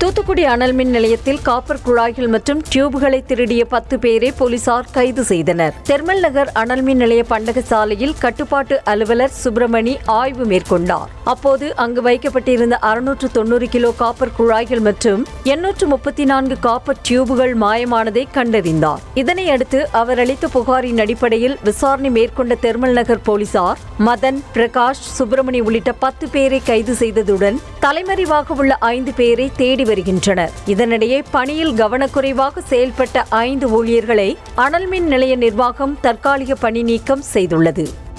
தூத்துக்குடி அனல் மின் நிலையத்தில் காப்பர் குழாய்கள் மற்றும் டியூப்களை திருடிய பத்து பேரை போலீசார் கைது செய்தனர் தெர்மல் நகர் அனல் மின் நிலைய பண்டக சாலையில் கட்டுப்பாட்டு அலுவலர் சுப்பிரமணி ஆய்வு மேற்கொண்டார் அப்போது அங்கு வைக்கப்பட்டிருந்த அறுநூற்று தொண்ணூறு கிலோ காப்பர் குழாய்கள் மற்றும் எண்ணூற்று முப்பத்தி நான்கு காப்பர் டியூபுகள் மாயமானதை கண்டறிந்தார் இதனையடுத்து அவர் அளித்த புகாரின் அடிப்படையில் விசாரணை மேற்கொண்ட தெர்மல் நகர் போலீசார் மதன் பிரகாஷ் சுப்பிரமணி உள்ளிட்ட பத்து பேரை கைது செய்ததுடன் தலைமறைவாக உள்ள ஐந்து பேரை தேடி வருகின்றனர் இதனிடையே பணியில் கவனக்குறைவாக செயல்பட்ட ஐந்து ஊழியர்களை அனல்மின் நிலைய நிர்வாகம் தற்காலிக பணி நீக்கம் செய்துள்ளது